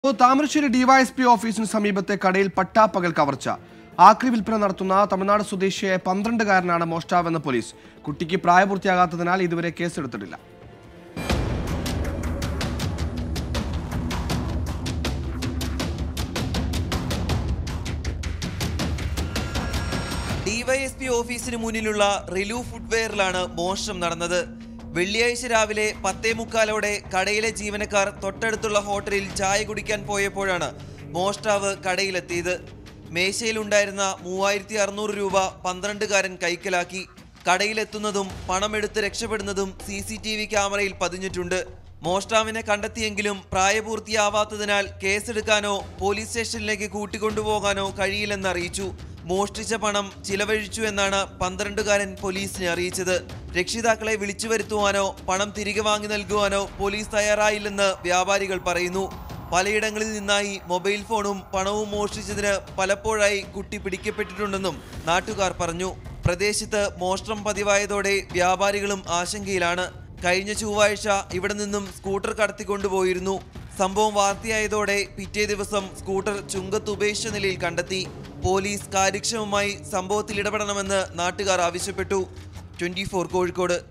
Thamarassery DYSP ഓഫീസിന് സമീപത്തെ കടയിൽ പട്ടാപ്പകൽ കവർച്ച ആക്രി വിൽപ്പന നടത്തുന്ന തമിഴ്നാട് സ്വദേശിയായ പന്ത്രണ്ടുകാരനാണ് മോഷ്ടാവെന്ന് പോലീസ് കുട്ടിക്ക് പ്രായപൂർത്തിയാകാത്തതിനാൽ ഇതുവരെ കേസെടുത്തിട്ടില്ല ഡിവൈഎസ്പി ഓഫീസിന് മുന്നിലുള്ള റിലു ഫുഡ്വെയറിലാണ് മോഷണം നടന്നത് വെള്ളിയാഴ്ച രാവിലെ പത്തേ മുക്കാലോടെ കടയിലെ ജീവനക്കാർ തൊട്ടടുത്തുള്ള ഹോട്ടലിൽ ചായ കുടിക്കാൻ പോയപ്പോഴാണ് മോഷ്ടാവ് കടയിലെത്തിയത് മേശയിലുണ്ടായിരുന്ന മൂവായിരത്തി അറുന്നൂറ് രൂപ പന്ത്രണ്ടുകാരൻ കൈക്കലാക്കി കടയിലെത്തുന്നതും പണമെടുത്ത് രക്ഷപ്പെടുന്നതും സി സി ടി വി ക്യാമറയിൽ പതിഞ്ഞിട്ടുണ്ട് മോഷ്ടാവിനെ കണ്ടെത്തിയെങ്കിലും പ്രായപൂർത്തിയാവാത്തതിനാൽ കേസെടുക്കാനോ പോലീസ് സ്റ്റേഷനിലേക്ക് കൂട്ടിക്കൊണ്ടുപോകാനോ കഴിയില്ലെന്ന് അറിയിച്ചു മോഷ്ടിച്ച പണം ചിലവഴിച്ചു എന്നാണ് പന്ത്രണ്ടുകാരൻ പോലീസിനെ അറിയിച്ചത് രക്ഷിതാക്കളെ വിളിച്ചു വരുത്തുവാനോ പണം തിരികെ വാങ്ങി നൽകുവാനോ പോലീസ് തയ്യാറായില്ലെന്ന് വ്യാപാരികൾ പറയുന്നു പലയിടങ്ങളിൽ നിന്നായി മൊബൈൽ ഫോണും പണവും മോഷ്ടിച്ചതിന് പലപ്പോഴായി കുട്ടി പിടിക്കപ്പെട്ടിട്ടുണ്ടെന്നും നാട്ടുകാർ പറഞ്ഞു പ്രദേശത്ത് മോഷണം പതിവായതോടെ വ്യാപാരികളും ആശങ്കയിലാണ് കഴിഞ്ഞ ചൊവ്വാഴ്ച ഇവിടെ നിന്നും സ്കൂട്ടർ കടത്തിക്കൊണ്ടുപോയിരുന്നു സംഭവം വാർത്തയായതോടെ പിറ്റേ ദിവസം സ്കൂട്ടർ ചുങ്കത്ത് ഉപേക്ഷിച്ച നിലയിൽ കണ്ടെത്തി പോലീസ് കാര്യക്ഷമമായി സംഭവത്തിൽ ഇടപെടണമെന്ന് നാട്ടുകാർ ആവശ്യപ്പെട്ടു ട്വന്റി കോഴിക്കോട്